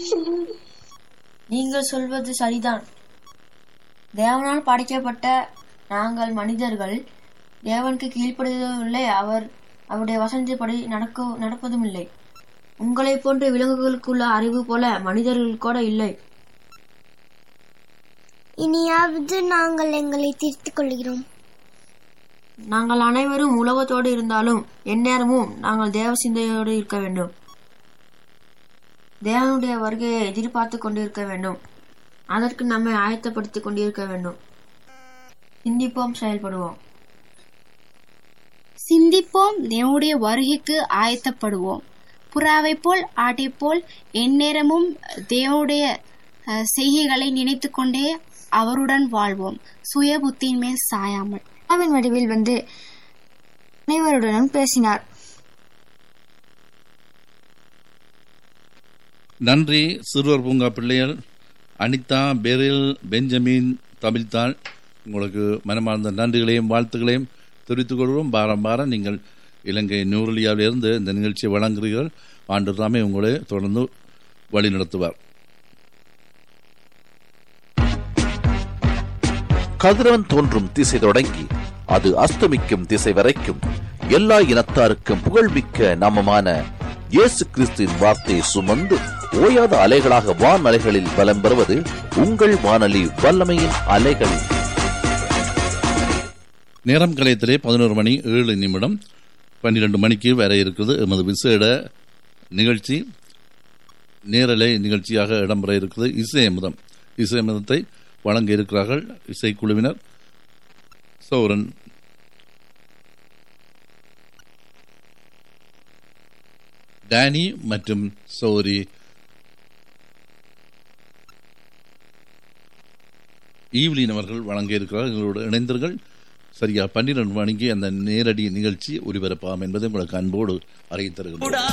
நீங்கள் சொல்வது சரிதான் தேவனால் படைக்கப்பட்ட நாங்கள் மனிதர்கள் தேவனுக்கு கீழ்ப்படுவதும் இல்லை அவர் அவருடைய வசனத்தின்படி நடக்க நடப்பதும் இல்லை உங்களைப் போன்ற விலங்குகளுக்குள்ள அறிவு போல மனிதர்கள் கூட இல்லை இனியாவது நாங்கள் எங்களை திருத்திக் கொள்கிறோம் நாங்கள் அனைவரும் உலகத்தோடு இருந்தாலும் எந்நேரமும் நாங்கள் தேவ சிந்தையோடு இருக்க வேண்டும் தேவனுடைய வருகையை எதிர்பார்த்து கொண்டிருக்க வேண்டும் அதற்கு நம்மை ஆயத்தப்படுத்திக் கொண்டிருக்க வேண்டும் சிந்திப்போம் செயல்படுவோம் சிந்திப்போம் தேவனுடைய வருகைக்கு ஆயத்தப்படுவோம் புறாவை போல் ஆட்டை போல் எந்நேரமும் தேவனுடைய அஹ், செய்கைகளை நினைத்துக் கொண்டே அவருடன் வாழ்வோம் சுய புத்தியின் மேல் சாயாமல் அவன் வடிவில் வந்து அனைவருடனும் பேசினார் நன்றி சிறுவர் பூங்கா பிள்ளைகள் அனிதா பெரில் பெஞ்சமின் தமிழ்தாள் உங்களுக்கு மனமார்ந்த நன்றிகளையும் வாழ்த்துக்களையும் தெரிவித்துக் கொள்கிறோம் பாரம் பாரம் நீங்கள் இலங்கை நியூரலியாவிலிருந்து இந்த நிகழ்ச்சியை வழங்குகிறீர்கள் ஆண்டு ராமே உங்களை தொடர்ந்து வழி நடத்துவார் கதிரவன் தோன்றும் திசை தொடங்கி அது அஸ்தமிக்கும் திசை வரைக்கும் எல்லா இனத்தாருக்கும் புகழ்மிக்க நாமமான இயேசு கிறிஸ்துவின் வார்த்தையை சுமந்து ஓயாத அலைகளாக வான் அலைகளில் பலம் பெறுவது உங்கள் வானொலி வல்லமையின் அலைகள் நேரம் கலையத்திலே பதினோரு மணி ஏழு நிமிடம் பன்னிரண்டு மணிக்கு வர இருக்குது எமது விசேட நிகழ்ச்சி நேரலை நிகழ்ச்சியாக இடம்பெற இருக்குது இசையமுதம் இசையமுதத்தை வழங்க இருக்கிறார்கள் இசைக்குழுவினர் சௌரன் டேனி மற்றும் சௌரி ஈவ்லின் அவர்கள் வழங்க இருக்கிறார்கள் எங்களோடு இணைந்தீர்கள் சரியா பன்னிரண்டு மணிக்கு அந்த நேரடி நிகழ்ச்சி ஒலிபரப்பாகும் என்பதை உங்களுக்கு அன்போடு அறிவித்தருகிறோம்